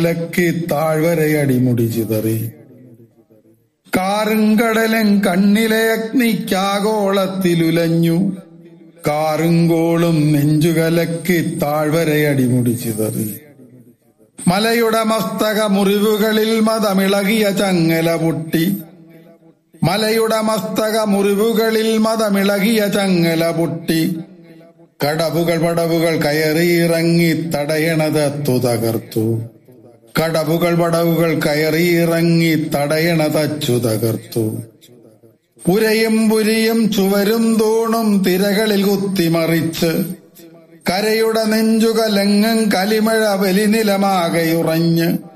lucky താഴ്വരയടിമുടി ചിതറി കാറുംകടലൻ കണ്ണിലെ അഗ്നിക്കാഗോളത്തിലുലഞ്ഞു കാറുങ്കോളും നെഞ്ചുകലക്കി താഴ്വരയടിമുടി ചിതറി മലയുടെ മസ്തക മുറിവുകളിൽ മതമിളകിയ ചങ്ങല പൊട്ടി മലയുടെ മസ്തക മുറിവുകളിൽ മതമിളകിയ ചങ്ങല പൊട്ടി കടവുകൾ പടവുകൾ കയറിയിറങ്ങി തടയണതത്തു തകർത്തു കടവുകൾ പടവുകൾ കയറിയിറങ്ങി തടയണതച്ചു തകർത്തു പുരയും പുരിയും ചുവരും തൂണും തിരകളിൽ കുത്തിമറിച്ച് കരയുടെ നെഞ്ചുകലങ്ങും കലിമഴ വലിനിലമാകെയുറഞ്ഞ്